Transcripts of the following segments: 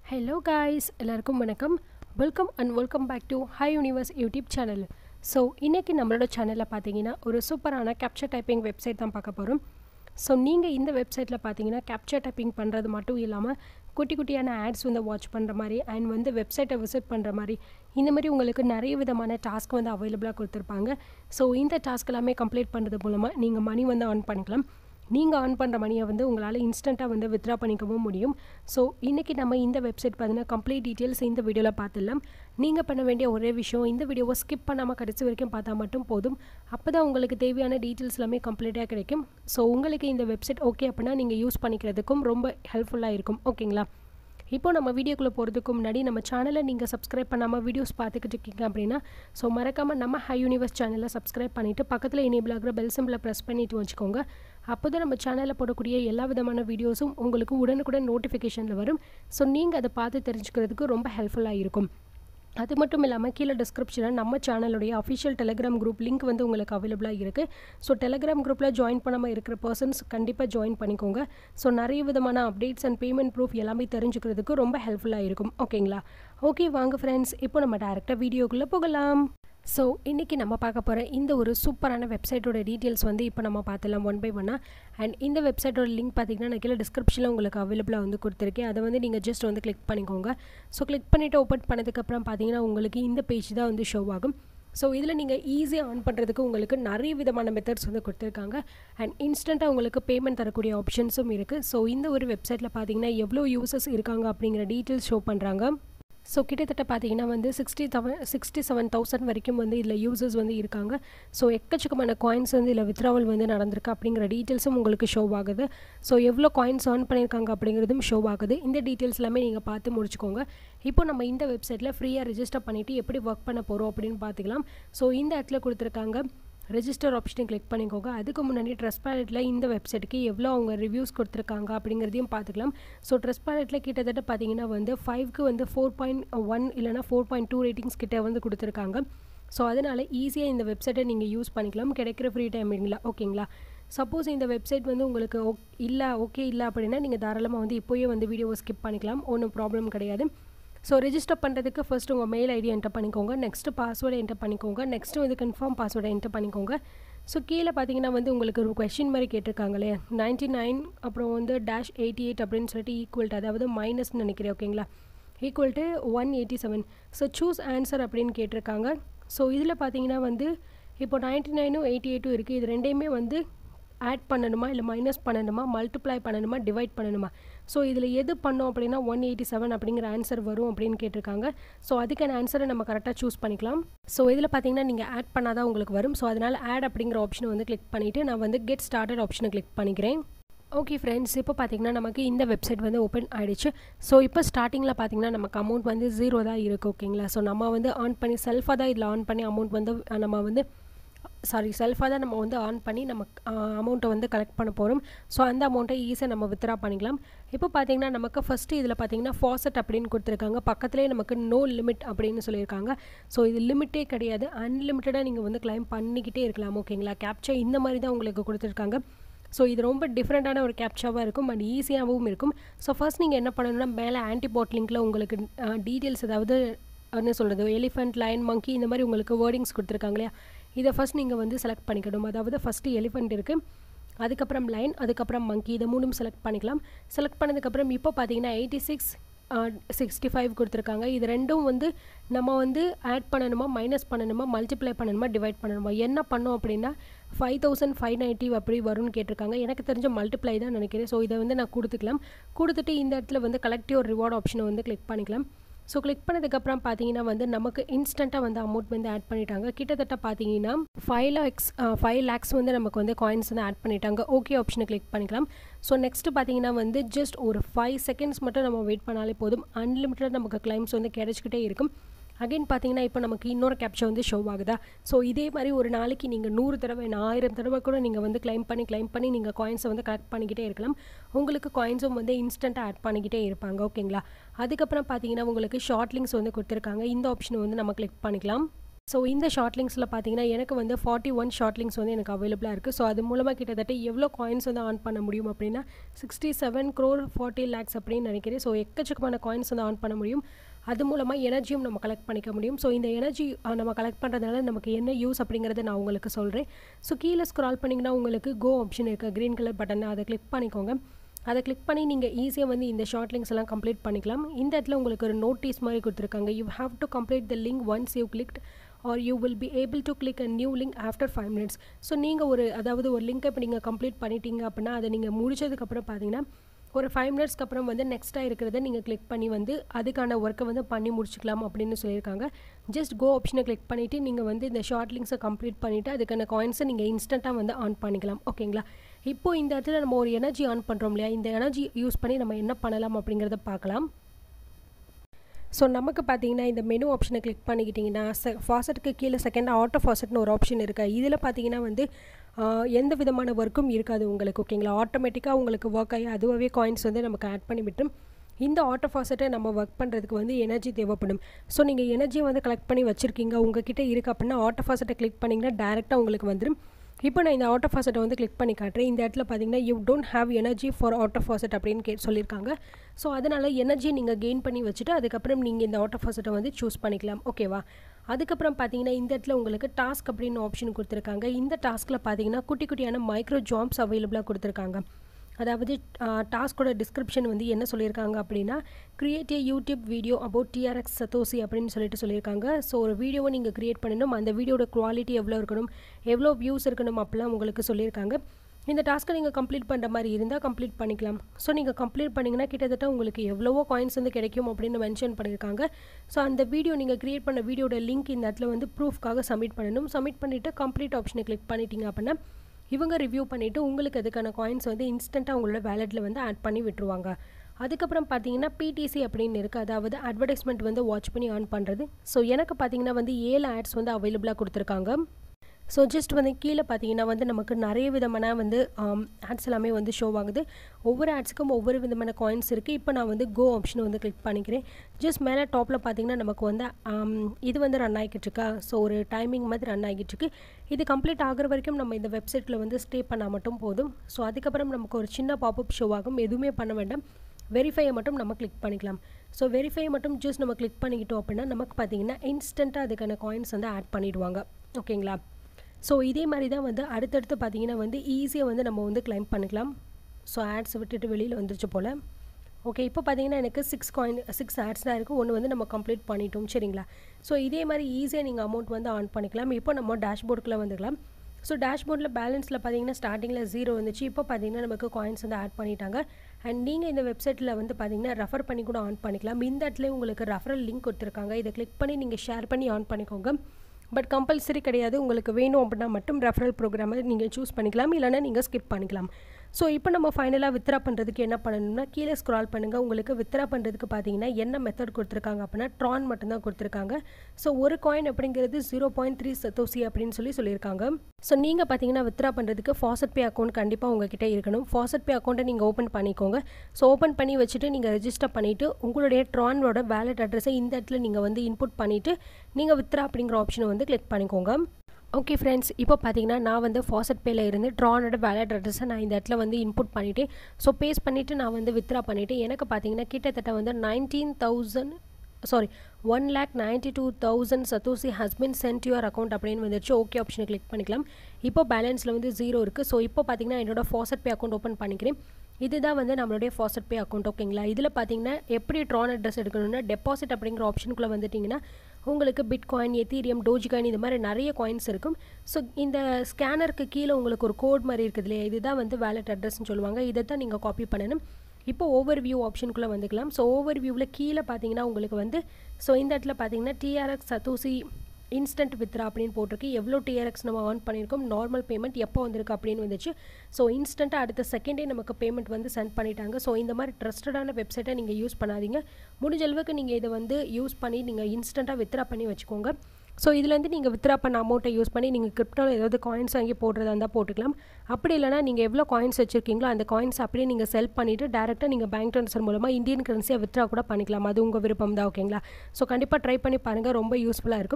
hello guys எல்லாருக்கும் வணக்கம் welcome and welcome back to Hi Universe YouTube channel so இன்றைக்கி நம்மளோட சேனலில் பார்த்தீங்கன்னா ஒரு சூப்பரான கேப்சர் டைப்பிங் வெப்சைட் தான் பார்க்க போகிறோம் ஸோ நீங்கள் இந்த வெப்சைட்டில் பார்த்தீங்கன்னா கேப்சர் டைப்பிங் பண்ணுறது மட்டும் இல்லாமல் குட்டி குட்டியான ஆட்ஸ் வந்து வாட்ச் பண்ணுற மாதிரி அண்ட் வந்து வெப்சைட்டை விசிட் பண்ணுற மாதிரி இந்த மாதிரி உங்களுக்கு நிறைய விதமான டாஸ்க் வந்து அவைலபிளாக கொடுத்துருப்பாங்க ஸோ இந்த டாஸ்க் எல்லாமே கம்ப்ளீட் பண்ணுறது மூலமாக நீங்கள் மணி வந்து ஆன் பண்ணிக்கலாம் நீங்கள் ஆன் பண்ணுற மணியை வந்து உங்களால் இன்ஸ்டண்ட்டாக வந்து வித்ரா பண்ணிக்கவும் முடியும் ஸோ இன்றைக்கி நம்ம இந்த வெப்சைட் பார்த்தீங்கன்னா கம்ப்ளீட் டீட்டெயில்ஸ் இந்த வீடியோவில் பார்த்துடலாம் நீங்கள் பண்ண வேண்டிய ஒரே விஷயம் இந்த வீடியோவை ஸ்கிப் பண்ணாமல் கடைசி வரைக்கும் பார்த்தா மட்டும் போதும் அப்போ தான் உங்களுக்கு தேவையான டீட்டெயில்ஸ் எல்லாமே கம்ப்ளீட்டாக கிடைக்கும் ஸோ உங்களுக்கு இந்த வெப்சைட் ஓகே அப்படின்னா நீங்கள் யூஸ் பண்ணிக்கிறதுக்கும் ரொம்ப ஹெல்ப்ஃபுல்லாக இருக்கும் ஓகேங்களா இப்போ நம்ம வீடியோக்குள்ளே போகிறதுக்கு முன்னாடி நம்ம சேனலை நீங்கள் சப்ஸ்கிரைப் பண்ணாமல் வீடியோஸ் பார்த்துக்கிட்டு இருக்கீங்க அப்படின்னா ஸோ மறக்காமல் நம்ம ஹை யூனிவர்ஸ் சேனலை சப்ஸ்கிரைப் பண்ணிவிட்டு பக்கத்தில் எனேபிள் ஆகிற பெல் சிம்பிளை ப்ரெஸ் பண்ணிட்டு வச்சுக்கோங்க அப்போ தான் நம்ம சேனலில் போடக்கூடிய எல்லா விதமான வீடியோஸும் உங்களுக்கு உடனுக்குடன் நோட்டிஃபிகேஷனில் வரும் ஸோ நீங்கள் அதை பார்த்து தெரிஞ்சுக்கிறதுக்கு ரொம்ப ஹெல்ப்ஃபுல்லாக இருக்கும் அது மட்டும் இல்லாமல் கீழே டிஸ்கிரிப்ஷனில் நம்ம சேனலுடைய அஃபிஷியல் டெலிகிராம் குரூப் லிங்க் வந்து உங்களுக்கு அவைலபிளாக இருக்குது ஸோ டெலிகிராம் குரூப்பில் ஜாயின் பண்ணாமல் இருக்கிற பர்சன்ஸ் கண்டிப்பாக ஜாயின் பண்ணிக்கோங்க ஸோ நிறைய விதமான அப்டேட்ஸ் அண்ட் பேமெண்ட் ப்ரூஃப் எல்லாமே தெரிஞ்சுக்கிறதுக்கு ரொம்ப ஹெல்ப்ஃபுல்லாக இருக்கும் ஓகேங்களா ஓகே வாங்க ஃப்ரெண்ட்ஸ் இப்போ நம்ம டேரெக்டாக வீடியோக்குள்ளே போகலாம் ஸோ இன்றைக்கி நம்ம பார்க்க போகிற இந்த ஒரு சூப்பரான வெப்சைட்டோட டீட்டெயில்ஸ் வந்து இப்போ நம்ம பார்த்துலாம் ஒன் பை ஒன்னாக அண்ட் இந்த வெப்சைட்டோட லிங்க் பார்த்தீங்கன்னா நான் கீழே டிஸ்கிரிப்ஷனில் உங்களுக்கு அவைலபிளாக வந்து கொடுத்துருக்கேன் அதை வந்து நீங்கள் ஜஸ்ட் வந்து கிளிக் பண்ணிக்கோங்க ஸோ கிளிக் பண்ணிவிட்டு ஓப்பன் பண்ணதுக்கப்புறம் பார்த்தீங்கன்னா உங்களுக்கு இந்த பேஜ் தான் வந்து ஷோ ஆகும் ஸோ இதில் நீங்கள் ஈஸியாக ஆன் பண்ணுறதுக்கு உங்களுக்கு நிறைய விதமான மெத்தட்ஸ் வந்து கொடுத்துருக்காங்க அண்ட் இன்ஸ்டண்ட்டாக உங்களுக்கு பேமெண்ட் தரக்கூடிய ஆப்ஷன்ஸும் இருக்குது ஸோ இந்த ஒரு வெப்சைட்டில் பார்த்தீங்கன்னா எவ்வளோ யூசர்ஸ் இருக்காங்க அப்படிங்கிற டீட்டெயில்ஸ் ஷோ பண்ணுறாங்க ஸோ கிட்டத்தட்ட பார்த்தீங்கன்னா வந்து sixty thousand sixty seven thousand வரைக்கும் வந்து இதில் யூசர்ஸ் வந்து இருக்காங்க ஸோ எக்கச்சக்கமான காயின்ஸ் வந்து இதில் வித்ராவல் வந்து நடந்திருக்கு அப்படிங்கிற டீட்டெயில்ஸும் உங்களுக்கு ஷோ ஆகுது ஸோ எவ்வளோ காயின்ஸ் ஆன் பண்ணியிருக்காங்க அப்படிங்கிறதும் ஷோ ஆகுது இந்த டீட்டெயில்ஸ் எல்லாமே நீங்கள் பார்த்து முடிச்சுக்கோங்க இப்போ நம்ம இந்த வெப்சைட்டில் ஃப்ரீயாக ரெஜிஸ்டர் பண்ணிவிட்டு எப்படி ஒர்க் பண்ண போகிறோம் அப்படின்னு பார்த்துக்கலாம் ஸோ இந்த இடத்துல கொடுத்துருக்காங்க ரெஜிஸ்டர் ஆப்ஷனை கிளிக் பண்ணிக்கோங்க அதுக்கு முன்னாடி ட்ரெஸ் பேலட்டில் இந்த வெப்சைட்டுக்கு எவ்வளோ அவங்க ரிவ்யூஸ் கொடுத்துருக்காங்க அப்படிங்கிறதையும் பார்த்துக்கலாம் ஸோ ட்ரெஸ் பேலட்டில் கிட்டத்தட்ட பார்த்தீங்கன்னா வந்து ஃபைவ்க்கு வந்து ஃபோர் பாயிண்ட் ஒன் இல்லைனா ஃபோர் பாயிண்ட் டூ ரேட்டிங்ஸ் கிட்ட வந்து கொடுத்துருக்காங்க ஸோ அதனால் ஈஸியாக இந்த வெப்சைட்டை நீங்கள் யூஸ் பண்ணிக்கலாம் கிடைக்கிற ஃப்ரீ டைமிங்கில் ஓகேங்களா சப்போஸ் இந்த வெப்சைட் வந்து உங்களுக்கு ஓ இல்லை ஓகே இல்லை அப்படின்னா நீங்கள் தாராளமாக வந்து இப்போயே வந்து வீடியோவை ஸ்கிப் பண்ணிக்கலாம் ஒன்றும் ப்ராப்ளம் கிடையாது ஸோ ரெஜிஸ்டர் பண்ணுறதுக்கு ஃபர்ஸ்ட் உங்கள் மெயில் ஐடி என்டர் பண்ணிக்கோங்க நெக்ஸ்ட்டு பாஸ்வேர்டை என்டர் பண்ணிக்கோங்க நெக்ஸ்ட்டு வந்து கன்ஃபார்ம் பாஸ்வேர்டை என்டர் பண்ணிக்கோங்க ஸோ கீழே பார்த்தீங்கன்னா வந்து உங்களுக்கு ஒரு கொஷின் மாதிரி கேட்டிருக்காங்களே நைன்ட்டி நைன் அப்புறம் வந்து டேஷ் எயிட்டி எயிட் அப்படின்னு சொல்லிட்டு ஈக்குவல்ட்டு அதாவது மைனஸ்னு நினைக்கிறேன் ஓகேங்களா equal to one eighty seven so choose answer அப்படின்னு கேட்டிருக்காங்க ஸோ இதில் பார்த்தீங்கன்னா வந்து இப்போ நைன்ட்டி நைனும் எயிட்டி எயிட்டும் இருக்குது இது ரெண்டையுமே வந்து ஆட் பண்ணணுமா இல்லை மைனஸ் பண்ணணுமா மல்டிப்ளை பண்ணணுமா டிவைட் பண்ணணுமா ஸோ இதில் எது பண்ணோம் அப்படின்னா ஒன் எயிட்டி செவன் அப்படிங்கிற ஆன்சர் வரும் அப்படின்னு கேட்டிருக்காங்க ஸோ அதுக்கான ஆன்சரை நம்ம கரெக்டாக சூஸ் பண்ணிக்கலாம் ஸோ இதில் பார்த்தீங்கன்னா நீங்கள் ஆட் பண்ணால் தான் உங்களுக்கு வரும் ஸோ அதனால் ஆட் அப்படிங்கிற ஆப்ஷனை வந்து கிளிக் பண்ணிவிட்டு நான் வந்து கெட் ஸ்டார்டட் ஆப்ஷனை கிளிக் பண்ணிக்கிறேன் ஓகே ஃப்ரெண்ட்ஸ் இப்போ பார்த்தீங்கன்னா நமக்கு இந்த வெப்சைட் வந்து ஓப்பன் ஆகிடுச்சு ஸோ இப்போ ஸ்டார்டிங்கில் பார்த்தீங்கன்னா நமக்கு அமௌண்ட் வந்து ஜீரோ தான் இருக்குது ஓகேங்களா ஸோ நம்ம வந்து ஆன் பண்ணி செல்ஃபாக தான் இதில் ஆன் பண்ணி அமௌண்ட் வந்து நம்ம வந்து சாரி செல்ஃபாக தான் நம்ம வந்து ஆன் பண்ணி நம்ம அமௌண்ட்டை வந்து கலெக்ட் பண்ண போகிறோம் ஸோ அந்த அமௌண்ட்டை ஈஸியாக நம்ம வித்ரா பண்ணிக்கலாம் இப்போ பார்த்தீங்கன்னா நமக்கு ஃபஸ்ட்டு இதில் பார்த்தீங்கன்னா ஃபாசட் அப்படின்னு கொடுத்துருக்காங்க பக்கத்துலேயே நமக்கு நோ லிமிட் அப்படின்னு சொல்லியிருக்காங்க ஸோ இது லிமிட்டே கிடையாது அன்லிமிட்டடாக நீங்கள் வந்து கிளைம் பண்ணிக்கிட்டே இருக்கலாம் ஓகேங்களா கேப்சர் இந்த மாதிரி தான் உங்களுக்கு கொடுத்துருக்காங்க ஸோ இது ரொம்ப டிஃப்ரெண்ட்டான ஒரு கேப்சாவாக இருக்கும் அண்ட் ஈஸியாகவும் இருக்கும் ஸோ ஃபர்ஸ்ட் நீங்கள் என்ன பண்ணணும்னா மேலே ஆன்டிபாட் லிங்க்கில் உங்களுக்கு டீட்டெயில்ஸ் அதாவது என்ன சொல்கிறது எலிஃபெண்ட் லைன் மங்கி இந்த மாதிரி உங்களுக்கு வேர்டிங்ஸ் கொடுத்துருக்காங்க இல்லையா இதை ஃபஸ்ட் நீங்கள் வந்து செலக்ட் பண்ணிக்கணும் அதாவது ஃபஸ்ட்டு எலிஃபெண்ட் இருக்குது அதுக்கப்புறம் லைன் அதுக்கப்புறம் மங்கி இதை மூணும் செலக்ட் பண்ணிக்கலாம் செலக்ட் பண்ணதுக்கப்புறம் இப்போ பார்த்தீங்கன்னா எயிட்டி சிக்ஸ் சிக்ஸ்டி ஃபைவ் கொடுத்துருக்காங்க இது ரெண்டும் வந்து நம்ம வந்து ஆட் பண்ணணுமா மைனஸ் பண்ணணுமா மல்டிப்ளை பண்ணணுமா டிவைட் பண்ணணுமா என்ன பண்ணோம் அப்படின்னா ஃபைவ் தௌசண்ட் ஃபைவ் நைன்ட்டி அப்படி வரும்னு கேட்டிருக்காங்க எனக்கு தெரிஞ்ச மல்டிப்ளை தான் நினைக்கிறேன் ஸோ இதை வந்து நான் கொடுத்துக்கலாம் கொடுத்துட்டு இந்த இடத்துல வந்து கலெக்டிவ் ரிவார்ட் ஆப்ஷனை வந்து கிளிக் பண்ணிக்கலாம் ஸோ கிளிக் பண்ணதுக்கப்புறம் பார்த்தீங்கன்னா வந்து நமக்கு இன்ஸ்டண்ட்டாக வந்து அமௌண்ட் வந்து ஆட் பண்ணிட்டாங்க கிட்டத்தட்ட பார்த்தீங்கன்னா ஃபைவ் லேக்ஸ் ஃபைவ் லேக்ஸ் வந்து நமக்கு வந்து காயின்ஸ் வந்து ஆட் பண்ணிட்டாங்க ஓகே ஆப்ஷனை கிளிக் பண்ணிக்கலாம் ஸோ நெக்ஸ்ட்டு பார்த்தீங்கன்னா வந்து ஜஸ்ட் ஒரு ஃபைவ் செகண்ட்ஸ் மட்டும் நம்ம வெயிட் பண்ணாலே போதும் அன்லிமிட்டட் நமக்கு கிளைம்ஸ் வந்து கிடைச்சிக்கிட்டே இருக்கும் அகைன் பார்த்தீங்கன்னா இப்போ நமக்கு இன்னொரு கேப்சர் வந்து ஷோ ஆகுதா ஸோ இதே மாதிரி ஒரு நாளைக்கு நீங்கள் நூறு தடவை ஆயிரம் தடவை கூட நீங்கள் வந்து கிளைம் பண்ணி கிளைம் பண்ணி நீங்கள் காயின்ஸை வந்து கலெக்ட் பண்ணிக்கிட்டே இருக்கலாம் உங்களுக்கு காயின்ஸும் வந்து இன்ஸ்டண்ட்டாக ஆட் பண்ணிக்கிட்டே இருப்பாங்க ஓகேங்களா அதுக்கப்புறம் பார்த்தீங்கன்னா உங்களுக்கு ஷார்ட் லிங்க்ஸ் வந்து கொடுத்துருக்காங்க இந்த ஆப்ஷனை வந்து நம்ம கிளிக் பண்ணிக்கலாம் ஸோ இந்த ஷார்ட் லிங்க்ஸில் பார்த்தீங்கன்னா எனக்கு வந்து ஃபார்ட்டி ஒன் ஷார்ட் லிங்க்ஸ் வந்து எனக்கு அவைலபிளாக இருக்குது ஸோ அது மூலமாக கிட்டத்தட்ட எவ்வளோ காயின்ஸ் வந்து ஆன் பண்ண முடியும் அப்படின்னா sixty seven crore forty lakhs அப்படின்னு நினைக்கிறேன் ஸோ எக்கச்சக்கமான காயின்ஸ் வந்து ஆன் பண்ண முடியும் அது மூலமாக எனர்ஜியும் நம்ம கலெக்ட் பண்ணிக்க முடியும் ஸோ இந்த எனர்ஜி நம்ம கலெக்ட் பண்ணுறதுனால நமக்கு என்ன யூஸ் அப்படிங்கிறத நான் உங்களுக்கு சொல்கிறேன் ஸோ கீழே ஸ்க்ரால் பண்ணிங்கன்னா உங்களுக்கு கோ ஆப்ஷன் இருக்குது க்ரீன் கலர் பட்டன் அதை கிளிக் பண்ணிக்கோங்க அதை கிளிக் பண்ணி நீங்கள் ஈஸியாக வந்து இந்த ஷார்ட் லிங்க்ஸ் எல்லாம் கம்ப்ளீட் பண்ணிக்கலாம் இந்த இடத்துல உங்களுக்கு ஒரு நோட்டீஸ் மாதிரி கொடுத்துருக்காங்க you have to complete the link once you clicked or you will be able to click a new link after five minutes so நீங்கள் ஒரு அதாவது ஒரு லிங்க்கை இப்போ நீங்கள் கம்ப்ளீட் பண்ணிட்டீங்க அப்படின்னா அதை நீங்கள் முடிச்சதுக்கப்புறம் பார்த்தீங்கன்னா ஒரு ஃபைவ் மினிட்ஸ்க்கு அப்புறம் வந்து நெக்ஸ்ட்டாக இருக்கிறத நீங்கள் கிளிக் பண்ணி வந்து அதுக்கான ஒர்க்கை வந்து பண்ணி முடிச்சுக்கலாம் அப்படின்னு சொல்லியிருக்காங்க ஜஸ்ட் கோ ஆப்ஷனை கிளிக் பண்ணிவிட்டு நீங்கள் வந்து இந்த ஷார்ட் லிங்க்ஸை கம்ப்ளீட் பண்ணிவிட்டு அதுக்கான காயின்ஸை நீங்கள் இன்ஸ்டண்ட்டாக வந்து ஆன் பண்ணிக்கலாம் ஓகேங்களா இப்போ இந்த இடத்துல நம்ம ஒரு எனர்ஜி ஆன் பண்ணுறோம் இல்லையா இந்த எனர்ஜி யூஸ் பண்ணி நம்ம என்ன பண்ணலாம் அப்படிங்கிறத பார்க்கலாம் ஸோ நமக்கு பார்த்தீங்கன்னா இந்த மெனு ஆப்ஷனை கிளிக் பண்ணிக்கிட்டிங்கன்னா செ ஃபாசட்டுக்கு கீழே செகண்ட் ஆட்டோ ஃபாசட்னு ஒரு ஆப்ஷன் இருக்குது இதில் பார்த்தீங்கன்னா வந்து எந்த விதமான ஒர்க்கும் இருக்காது உங்களுக்கு ஓகேங்களா ஆட்டோமேட்டிக்காக உங்களுக்கு ஒர்க் ஆகி அதுவாகவே காயின்ஸ் வந்து நமக்கு ஆட் பண்ணி விட்டுரும் இந்த ஆட்டோ ஃபாசட்டை நம்ம ஒர்க் பண்ணுறதுக்கு வந்து எனர்ஜி தேவைப்படும் ஸோ நீங்கள் எனர்ஜியை வந்து கலெக்ட் பண்ணி வச்சுருக்கீங்க உங்ககிட்ட இருக்குது அப்படின்னா ஆட்டோ ஃபாசட்டை கிளிக் பண்ணிங்கன்னா டேரெக்டாக உங்களுக்கு வந்துடும் இப்போ நான் இந்த ஆட்டோ ஃபாசட்டை வந்து கிளிக் பண்ணி காட்டுறேன் இந்த இடத்துல பார்த்தீங்கன்னா you don't have energy for auto faucet அப்படின்னு கே சொல்லியிருக்காங்க ஸோ அதனால் எனர்ஜி நீங்கள் கெயின் பண்ணி வச்சுட்டு அதுக்கப்புறம் நீங்கள் இந்த ஆட்டோ ஃபாசட்டை வந்து சூஸ் பண்ணிக்கலாம் ஓகேவா அதுக்கப்புறம் பார்த்தீங்கன்னா இந்த இடத்துல உங்களுக்கு டாஸ்க் அப்படின்னு ஆப்ஷன் கொடுத்துருக்காங்க இந்த டாஸ்கில் பார்த்தீங்கன்னா குட்டி குட்டியான மைக்ரோ ஜாப்ஸ் அவைலபிளாக கொடுத்துருக்காங்க அதாவது டாஸ்கோட டிஸ்கிரிப்ஷன் வந்து என்ன சொல்லியிருக்காங்க அப்படின்னா create a YouTube video about TRX Satoshi அப்படின்னு சொல்லிட்டு சொல்லியிருக்காங்க ஸோ ஒரு வீடியோவை நீங்கள் க்ரியேட் பண்ணணும் அந்த வீடியோட குவாலிட்டி எவ்வளோ இருக்கணும் எவ்வளோ வியூஸ் இருக்கணும் அப்படிலாம் உங்களுக்கு சொல்லியிருக்காங்க இந்த டாஸ்க்கை நீங்கள் கம்ப்ளீட் பண்ணுற மாதிரி இருந்தால் கம்ப்ளீட் பண்ணிக்கலாம் ஸோ நீங்கள் கம்ப்ளீட் பண்ணிங்கன்னா கிட்டத்தட்ட உங்களுக்கு எவ்வளவோ காயின்ஸ் வந்து கிடைக்கும் அப்படின்னு மென்ஷன் பண்ணியிருக்காங்க ஸோ அந்த வீடியோ நீங்கள் க்ரியேட் பண்ண வீடியோட லிங்க் இந்த இடத்துல வந்து ப்ரூஃப்காக சப்மிட் பண்ணணும் சப்மிட் பண்ணிவிட்டு கம்ப்ளீட் ஆப்ஷனை கிளிக் பண்ணிட்டீங்க அப்படின்னா இவங்க ரிவ்யூ பண்ணிவிட்டு உங்களுக்கு அதுக்கான காயின்ஸ் வந்து இன்ஸ்டண்ட்டாக உங்களோட வேலெட்டில் வந்து ஆட் பண்ணி விட்டுருவாங்க அதுக்கப்புறம் பார்த்தீங்கன்னா பிடிசி அப்படின்னு இருக்குது அதாவது அட்வர்டைஸ்மெண்ட் வந்து வாட்ச் பண்ணி ஆன் பண்ணுறது ஸோ எனக்கு பார்த்தீங்கன்னா வந்து ஏழு ஆட்ஸ் வந்து அவைலபிளாக கொடுத்துருக்காங்க ஸோ ஜஸ்ட் வந்து கீழே பார்த்தீங்கன்னா வந்து நமக்கு நிறைய விதமான வந்து ஆட்ஸ் எல்லாமே வந்து ஷோ ஆகுது ஒவ்வொரு ஆட்ஸுக்கும் ஒவ்வொரு விதமான காயின்ஸ் இருக்குது இப்போ நான் வந்து கோ ஆப்ஷனை வந்து கிளிக் பண்ணிக்கிறேன் ஜஸ்ட் மேலே டாப்பில் பார்த்தீங்கன்னா நமக்கு வந்து இது வந்து ரன் ஆகிக்கிட்டு இருக்கா ஸோ ஒரு டைமிங் மாதிரி ரன் ஆகிட்டு இருக்கு இது கம்ப்ளீட் ஆகிற வரைக்கும் நம்ம இந்த வெப்சைட்டில் வந்து ஸ்டே பண்ணால் மட்டும் போதும் ஸோ அதுக்கப்புறம் நமக்கு ஒரு சின்ன பாப்அப் ஷோ ஆகும் எதுவுமே பண்ண வேண்டாம் வெரிஃபையை மட்டும் நம்ம கிளிக் பண்ணிக்கலாம் ஸோ வெரிஃபை மட்டும் ஜஸ்ட் நம்ம கிளிக் பண்ணிக்கிட்டோம் அப்படின்னா நமக்கு பார்த்தீங்கன்னா இன்ஸ்டண்ட்டாக அதுக்கான காயின்ஸ் வந்து ஆட் பண்ணிவிடுவாங்க ஓகேங்களா ஸோ இதே மாதிரி தான் வந்து அடுத்தடுத்து பார்த்தீங்கன்னா வந்து ஈஸியாக வந்து நம்ம வந்து கிளைம் பண்ணிக்கலாம் ஸோ ஆட்ஸ் விட்டுட்டு வெளியில் வந்துருச்சு போல் ஓகே இப்போ பார்த்தீங்கன்னா எனக்கு சிக்ஸ் காயின் சிக்ஸ் ஆட்ஸ் தான் இருக்குது ஒன்று வந்து நம்ம கம்ப்ளீட் பண்ணிட்டோம் சரிங்களா ஸோ இதே மாதிரி ஈஸியாக நீங்கள் அமௌண்ட் வந்து ஆன் பண்ணிக்கலாம் இப்போ நம்ம டேஷ்போர்டுக்குள்ளே வந்துக்கலாம் ஸோ டேஷ்போர்டில் பேலன்ஸில் பார்த்தீங்கன்னா ஸ்டார்டிங்கில் ஜீரோ வந்துச்சு இப்போ பார்த்தீங்கன்னா நமக்கு காயின்ஸ் வந்து ஆட் பண்ணிட்டாங்க அண்ட் நீங்கள் இந்த வெப்சைட்டில் வந்து பார்த்தீங்கன்னா ரெஃபர் பண்ணி கூட ஆன் பண்ணிக்கலாம் இந்த இடத்துல உங்களுக்கு ரெஃபரல் லிங்க் கொடுத்துருக்காங்க இதை கிளிக் பண்ணி நீங்கள் ஷேர் பண்ணி ஆன் பண்ணிக்கோங்க பட் கம்பல்சரி கிடையாது உங்களுக்கு வேணும் அப்படின்னா மட்டும் ரெஃபரல் ப்ரோக்ராமை நீங்கள் சூஸ் பண்ணிக்கலாம் இல்லைனா நீங்கள் ஸ்கிப் பண்ணிக்கலாம் ஸோ இப்போ நம்ம ஃபைனலாக வித்ரா பண்ணுறதுக்கு என்ன பண்ணணும்னா கீழே ஸ்க்ரால் பண்ணுங்கள் உங்களுக்கு வித்ரா பண்ணுறதுக்கு பார்த்தீங்கன்னா என்ன மெத்தட் கொடுத்துருக்காங்க அப்படின்னா ட்ரான் மட்டும்தான் கொடுத்துருக்காங்க ஸோ ஒரு காயின் அப்படிங்கிறது ஜீரோ பாயிண்ட் த்ரீ சத்தோசி அப்படின்னு சொல்லி சொல்லியிருக்காங்க ஸோ நீங்கள் பார்த்தீங்கன்னா வித்ரா பண்ணுறதுக்கு ஃபாசட் பே அக்கௌண்ட் கண்டிப்பாக உங்ககிட்ட இருக்கணும் ஃபாசட் பே அக்கௌண்ட்டை நீங்கள் ஓப்பன் பண்ணிக்கோங்க ஸோ ஓப்பன் பண்ணி வச்சுட்டு நீங்கள் ரெஜிஸ்டர் பண்ணிவிட்டு உங்களுடைய ட்ரானோட வேலட் அட்ரஸை இந்த இடத்துல நீங்கள் வந்து இன்புட் பண்ணிவிட்டு நீங்கள் வித்ரா அப்படிங்கிற ஆப்ஷனை வந்து கிளிக் பண்ணிக்கோங்க ஓகே ஃப்ரெண்ட்ஸ் இப்போ பார்த்தீங்கன்னா நான் வந்து ஃபாசட் பேல இருந்து ட்ரானோட வேலட் அட்ரஸை நான் இந்த இடத்துல வந்து இன்புட் பண்ணிவிட்டு ஸோ பேஸ் பண்ணிவிட்டு நான் வந்து வித்ரா பண்ணிவிட்டு எனக்கு பார்த்தீங்கன்னா கிட்டத்தட்ட வந்து nineteen thousand sorry one lakh ninety two thousand satoshi husband sent your account அப்படின்னு வந்துருச்சு ஓகே ஆப்ஷனை கிளிக் பண்ணிக்கலாம் இப்போ பேலன்ஸில் வந்து ஜீரோ இருக்குது ஸோ இப்போ பார்த்தீங்கன்னா என்னோட ஃபாசட் பே அக்கௌண்ட் ஓப்பன் பண்ணிக்கிறேன் இதுதான் வந்து நம்மளுடைய ஃபாசட் பே அக்கௌண்ட் ஓகேங்களா இதில் பார்த்தீங்கன்னா எப்படி ட்ரான் அட்ரஸ் எடுக்கணும்னா டெபாசிட் அப்படிங்கிற ஆப்ஷனுக்குள்ளே வந்துட்டிங்கன்னா உங்களுக்கு பிட்காயின் எத்தீரியம் டோஜிகாயின் இது மாதிரி நிறைய காயின்ஸ் இருக்கும் ஸோ இந்த ஸ்கேனருக்கு கீழே உங்களுக்கு ஒரு கோட் மாதிரி இருக்குது இல்லையா இதுதான் வந்து வேலட் அட்ரஸ்னு சொல்லுவாங்க இதை தான் நீங்கள் காப்பி பண்ணணும் இப்போ ஓவர் வியூ ஆப்ஷனுக்குள்ளே வந்துக்கலாம் ஸோ ஓவர் வியூவில் கீழே பார்த்தீங்கன்னா உங்களுக்கு வந்து ஸோ இந்த இடத்துல பார்த்தீங்கன்னா டிஆர்எக்ஸ் சத்தோசி இன்ஸ்டன்ட் வித்ரா அப்படின்னு போட்டிருக்கு எவ்வளோ டிஆர்எக்ஸ் நம்ம ஆன் பண்ணியிருக்கோம் நார்மல் பேமெண்ட் எப்போ வந்திருக்கு அப்படின்னு வந்துச்சு ஸோ இன்ஸ்டண்ட்டாக அடுத்த செகண்டே நமக்கு பேமெண்ட் வந்து சென்ட் பண்ணிட்டாங்க ஸோ இந்த மாதிரி ட்ரஸ்டடான வெப்சைட்டை நீங்கள் யூஸ் பண்ணாதீங்க முடிஞ்ச அளவுக்கு நீங்கள் இதை வந்து யூஸ் பண்ணி நீங்கள் இன்ஸ்டண்ட்டாக வித்ரா பண்ணி வச்சுக்கோங்க ஸோ இதுலேருந்து நீங்கள் வித்ரா பண்ண அமௌண்ட்டை யூஸ் பண்ணி நீங்கள் கிரிப்டோவில் ஏதாவது காயின்ஸ் வாங்கி போடுறதா இருந்தால் போட்டுக்கலாம் அப்படி இல்லைனா நீங்கள் எவ்வளோ காயின்ஸ் வச்சுருக்கீங்களோ அந்த காயின்ஸ் அப்படியே நீங்கள் செல் பண்ணிவிட்டு டேரெக்டாக நீங்கள் பேங்க் ட்ரான்ஸ்ஃபர் மூலமாக இந்தியன் கரன்சியாக வித்ரா கூட பண்ணிக்கலாம் அது உங்கள் விருப்பம் தான் ஓகேங்களா ஸோ கண்டிப்பாக ட்ரை பண்ணி பாருங்கள் ரொம்ப யூஸ்ஃபுல்லாக இருக்கும்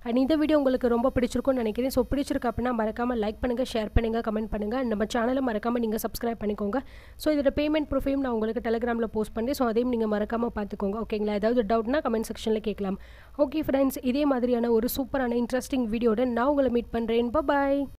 அண்ட் இந்த வீடியோ உங்களுக்கு ரொம்ப பிடிச்சிருக்கும்னு நினைக்கிறேன் ஸோ பிடிச்சிருக்கு அப்படின்னா மறக்காமல் லைக் பண்ணுங்கள் ஷேர் பண்ணுங்கள் கமெண்ட் பண்ணுங்கள் அண்ட் நம்ம சேனலை மறக்காமல் நீங்கள் சப்ஸ்கிரைப் பண்ணிக்கோங்க ஸோ இதோட பேமெண்ட் ப்ரூஃபையும் நான் உங்களுக்கு டெலிகிராமில் போஸ்ட் பண்ணி ஸோ அதையும் நீங்கள் மறக்காமல் பார்த்துக்கோங்க ஓகேங்களா ஏதாவது டவுட்னா கமெண்ட் செக்ஷனில் கேட்கலாம் ஓகே ஃப்ரெண்ட்ஸ் இதே மாதிரியான ஒரு சூப்பரான இன்ட்ரெஸ்டிங் வீடியோட நான் உங்களை மீட் பண்ணுறேன் பாய்